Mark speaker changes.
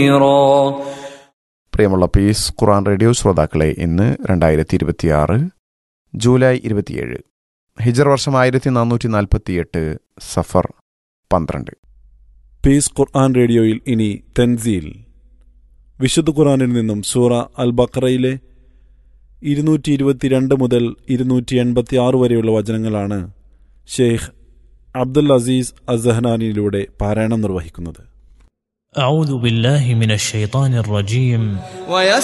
Speaker 1: പ്രിയമുള്ള പീസ് ഖുറാൻ റേഡിയോ ശ്രോതാക്കളെ ഇന്ന് രണ്ടായിരത്തി ഇരുപത്തിയാറ് ജൂലൈ ഇരുപത്തിയേഴ് ഹിജർ വർഷം ആയിരത്തി നാനൂറ്റി നാൽപ്പത്തിയെട്ട് സഫർ പന്ത്രണ്ട്
Speaker 2: പീസ് ഖുർആൻ റേഡിയോയിൽ ഇനി തെൻസീൽ വിശുദ്ധ ഖുർആനിൽ നിന്നും സൂറ അൽ ബക്കറയിലെ ഇരുന്നൂറ്റി ഇരുപത്തിരണ്ട് മുതൽ ഇരുന്നൂറ്റി എൺപത്തി ആറ് വരെയുള്ള വചനങ്ങളാണ് ഷെയ്ഖ് അബ്ദുൽ അസീസ് അസഹനാനിയിലൂടെ പാരായണം നിർവഹിക്കുന്നത്
Speaker 3: أعوذ بالله من الشيطان الرجيم